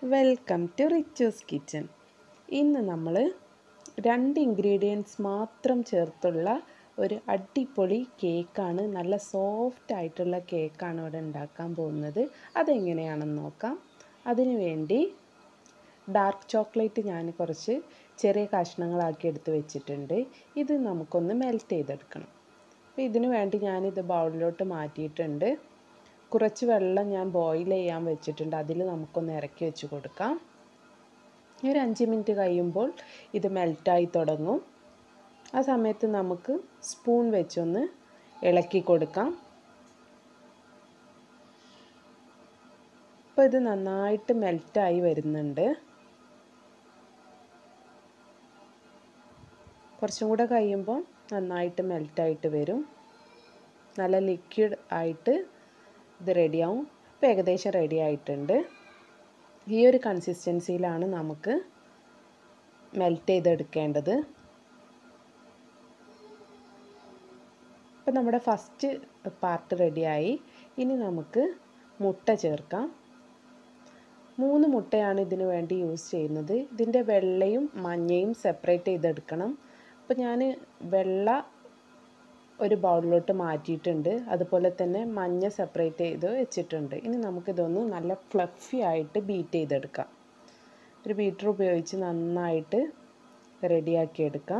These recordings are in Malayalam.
വെൽക്കം ടു റിച്ചൂസ് കിച്ചൺ ഇന്ന് നമ്മൾ രണ്ട് ഇൻഗ്രീഡിയൻസ് മാത്രം ചേർത്തുള്ള ഒരു അടിപൊളി കേക്കാണ് നല്ല സോഫ്റ്റ് ആയിട്ടുള്ള കേക്കാണ് ഇവിടെ ഉണ്ടാക്കാൻ പോകുന്നത് അതെങ്ങനെയാണെന്ന് നോക്കാം അതിനു വേണ്ടി ഡാർക്ക് ചോക്ലേറ്റ് ഞാൻ കുറച്ച് ചെറിയ കഷ്ണങ്ങളാക്കി എടുത്ത് വെച്ചിട്ടുണ്ട് ഇത് നമുക്കൊന്ന് മെൽറ്റ് ചെയ്തെടുക്കണം അപ്പോൾ ഇതിനു വേണ്ടി ഞാനിത് ബൗളിലോട്ട് മാറ്റിയിട്ടുണ്ട് കുറച്ച് വെള്ളം ഞാൻ ബോയിൽ ചെയ്യാൻ വെച്ചിട്ടുണ്ട് അതിൽ നമുക്കൊന്ന് ഇറക്കി വെച്ച് കൊടുക്കാം ഒരു അഞ്ച് മിനിറ്റ് കഴിയുമ്പോൾ ഇത് മെൽറ്റായി തുടങ്ങും ആ സമയത്ത് നമുക്ക് സ്പൂൺ വെച്ചൊന്ന് ഇളക്കി കൊടുക്കാം അപ്പോൾ ഇത് നന്നായിട്ട് മെൽറ്റായി വരുന്നുണ്ട് കുറച്ചും കൂടെ കഴിയുമ്പോൾ നന്നായിട്ട് മെൽറ്റായിട്ട് വരും നല്ല ലിക്വിഡ് ആയിട്ട് ഇത് റെഡിയാവും ഇപ്പോൾ ഏകദേശം റെഡി ആയിട്ടുണ്ട് ഈ ഒരു കൺസിസ്റ്റൻസിയിലാണ് നമുക്ക് മെൽറ്റ് ചെയ്തെടുക്കേണ്ടത് അപ്പോൾ നമ്മുടെ ഫസ്റ്റ് പാർട്ട് റെഡിയായി ഇനി നമുക്ക് മുട്ട ചേർക്കാം മൂന്ന് മുട്ടയാണ് ഇതിന് വേണ്ടി യൂസ് ചെയ്യുന്നത് ഇതിൻ്റെ വെള്ളയും മഞ്ഞയും സെപ്പറേറ്റ് ചെയ്തെടുക്കണം അപ്പോൾ ഞാൻ വെള്ള ഒരു ബൗളിലോട്ട് മാറ്റിയിട്ടുണ്ട് അതുപോലെ തന്നെ മഞ്ഞ സെപ്പറേറ്റ് ചെയ്ത് വെച്ചിട്ടുണ്ട് ഇനി നമുക്കിതൊന്ന് നല്ല ഫ്ലഫി ആയിട്ട് ബീറ്റ് ചെയ്തെടുക്കാം ഒരു ബീറ്റർ ഉപയോഗിച്ച് നന്നായിട്ട് റെഡിയാക്കി എടുക്കാം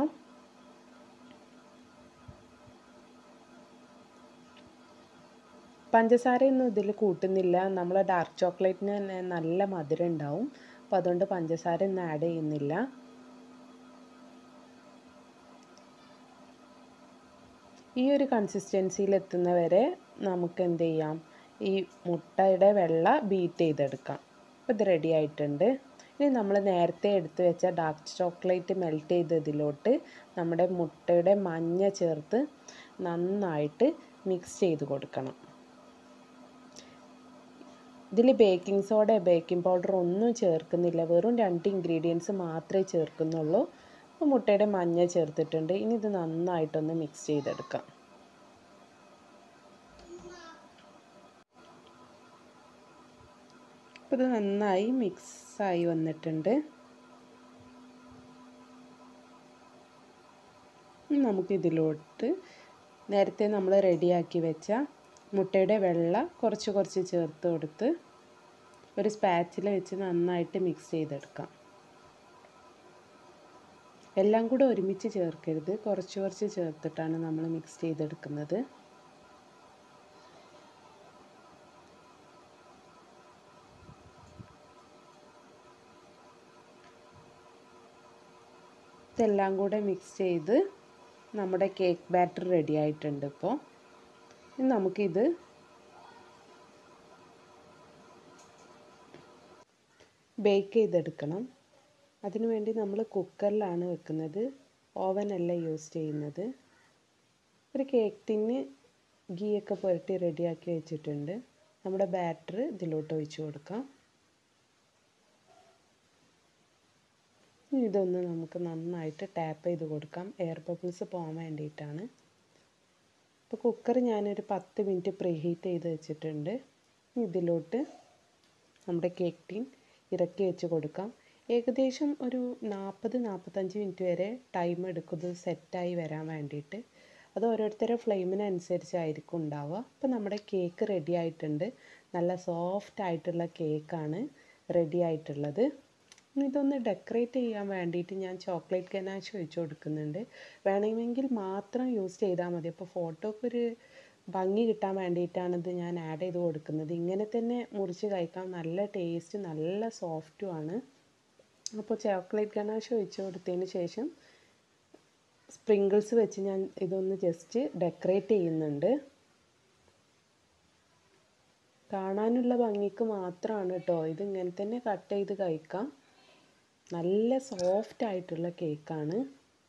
പഞ്ചസാരയൊന്നും ഇതിൽ കൂട്ടുന്നില്ല നമ്മൾ ഡാർക്ക് ചോക്ലേറ്റിന് തന്നെ നല്ല മധുരം ഉണ്ടാവും അപ്പോൾ അതുകൊണ്ട് പഞ്ചസാര ഒന്നും ആഡ് ചെയ്യുന്നില്ല ഈ ഒരു കൺസിസ്റ്റൻസിയിൽ എത്തുന്നവരെ നമുക്ക് എന്ത് ചെയ്യാം ഈ മുട്ടയുടെ വെള്ള ബീറ്റ് ചെയ്തെടുക്കാം അപ്പോൾ ഇത് റെഡി ആയിട്ടുണ്ട് ഇനി നമ്മൾ നേരത്തെ എടുത്തു വെച്ച ഡാർക്ക് ചോക്ലേറ്റ് മെൽറ്റ് ചെയ്തതിലോട്ട് നമ്മുടെ മുട്ടയുടെ മഞ്ഞ ചേർത്ത് നന്നായിട്ട് മിക്സ് ചെയ്ത് കൊടുക്കണം ഇതിൽ ബേക്കിംഗ് സോഡ ബേക്കിംഗ് പൗഡർ ഒന്നും ചേർക്കുന്നില്ല വെറും രണ്ട് ഇൻഗ്രീഡിയൻസ് മാത്രമേ ചേർക്കുന്നുള്ളൂ അപ്പോൾ മുട്ടയുടെ മഞ്ഞ ചേർത്തിട്ടുണ്ട് ഇനി ഇത് നന്നായിട്ടൊന്ന് മിക്സ് ചെയ്തെടുക്കാം അപ്പോൾ ഇത് നന്നായി മിക്സായി വന്നിട്ടുണ്ട് നമുക്കിതിലോട്ട് നേരത്തെ നമ്മൾ റെഡിയാക്കി വെച്ച മുട്ടയുടെ വെള്ള കുറച്ച് കുറച്ച് ചേർത്ത് കൊടുത്ത് ഒരു സ്പാച്ചിൽ വെച്ച് നന്നായിട്ട് മിക്സ് ചെയ്തെടുക്കാം എല്ലാം കൂടെ ഒരുമിച്ച് ചേർക്കരുത് കുറച്ച് കുറച്ച് ചേർത്തിട്ടാണ് നമ്മൾ മിക്സ് ചെയ്തെടുക്കുന്നത് ഇതെല്ലാം കൂടെ മിക്സ് ചെയ്ത് നമ്മുടെ കേക്ക് ബാറ്റർ റെഡി ആയിട്ടുണ്ട് ഇപ്പോൾ ഇനി നമുക്കിത് ബേക്ക് ചെയ്തെടുക്കണം അതിനുവേണ്ടി നമ്മൾ കുക്കറിലാണ് വെക്കുന്നത് ഓവനല്ല യൂസ് ചെയ്യുന്നത് ഒരു കേക്ക് ടിന്ന് ഗീ ഒക്കെ പുരട്ടി റെഡിയാക്കി വെച്ചിട്ടുണ്ട് നമ്മുടെ ബാറ്റർ ഇതിലോട്ട് ഒഴിച്ചു കൊടുക്കാം ഇതൊന്ന് നമുക്ക് നന്നായിട്ട് ടാപ്പ് ചെയ്ത് കൊടുക്കാം എയർ ബബിൾസ് പോകാൻ വേണ്ടിയിട്ടാണ് ഇപ്പോൾ കുക്കർ ഞാനൊരു പത്ത് മിനിറ്റ് പ്രീ ഹീറ്റ് ചെയ്ത് വെച്ചിട്ടുണ്ട് ഇതിലോട്ട് നമ്മുടെ കേക്ക് ടീൻ ഇറക്കി വെച്ച് കൊടുക്കാം ഏകദേശം ഒരു നാൽപ്പത് നാൽപ്പത്തഞ്ച് മിനിറ്റ് വരെ ടൈം എടുക്കുന്നത് സെറ്റായി വരാൻ വേണ്ടിയിട്ട് അത് ഓരോരുത്തരുടെ ഫ്ലെയിമിനനുസരിച്ചായിരിക്കും ഉണ്ടാവുക അപ്പോൾ നമ്മുടെ കേക്ക് റെഡി ആയിട്ടുണ്ട് നല്ല സോഫ്റ്റ് ആയിട്ടുള്ള കേക്കാണ് റെഡി ആയിട്ടുള്ളത് ഇതൊന്ന് ഡെക്കറേറ്റ് ചെയ്യാൻ വേണ്ടിയിട്ട് ഞാൻ ചോക്ലേറ്റ് ഗനാഷ് ഒഴിച്ച് കൊടുക്കുന്നുണ്ട് വേണമെങ്കിൽ മാത്രം യൂസ് ചെയ്താൽ മതി അപ്പോൾ ഫോട്ടോക്ക് ഒരു ഭംഗി കിട്ടാൻ വേണ്ടിയിട്ടാണിത് ഞാൻ ആഡ് ചെയ്ത് കൊടുക്കുന്നത് ഇങ്ങനെ തന്നെ മുറിച്ച് കഴിക്കാൻ നല്ല ടേസ്റ്റ് നല്ല സോഫ്റ്റും ആണ് അപ്പോൾ ചോക്ലേറ്റ് ഗനാഷ് ഒഴിച്ച് കൊടുത്തതിന് ശേഷം സ്പ്രിങ്കിൾസ് വെച്ച് ഞാൻ ഇതൊന്ന് ജസ്റ്റ് ഡെക്കറേറ്റ് ചെയ്യുന്നുണ്ട് കാണാനുള്ള ഭംഗിക്ക് മാത്രമാണ് കേട്ടോ ഇത് ഇങ്ങനെ തന്നെ കട്ട് ചെയ്ത് കഴിക്കാം നല്ല സോഫ്റ്റ് ആയിട്ടുള്ള കേക്കാണ്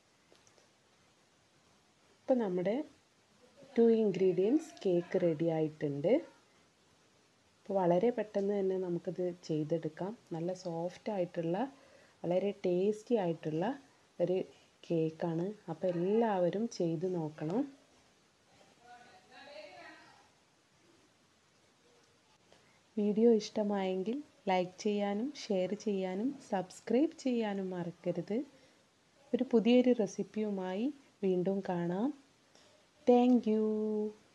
ഇപ്പം നമ്മുടെ ടു ഇൻഗ്രീഡിയൻസ് കേക്ക് റെഡി ആയിട്ടുണ്ട് അപ്പോൾ വളരെ പെട്ടെന്ന് തന്നെ നമുക്കിത് ചെയ്തെടുക്കാം നല്ല സോഫ്റ്റ് ആയിട്ടുള്ള വളരെ ടേസ്റ്റി ആയിട്ടുള്ള ഒരു കേക്കാണ് അപ്പോൾ എല്ലാവരും ചെയ്ത് നോക്കണം വീഡിയോ ഇഷ്ടമായെങ്കിൽ ലൈക്ക് ചെയ്യാനും ഷെയർ ചെയ്യാനും സബ്സ്ക്രൈബ് ചെയ്യാനും മറക്കരുത് ഒരു പുതിയൊരു റെസിപ്പിയുമായി വീണ്ടും കാണാം താങ്ക്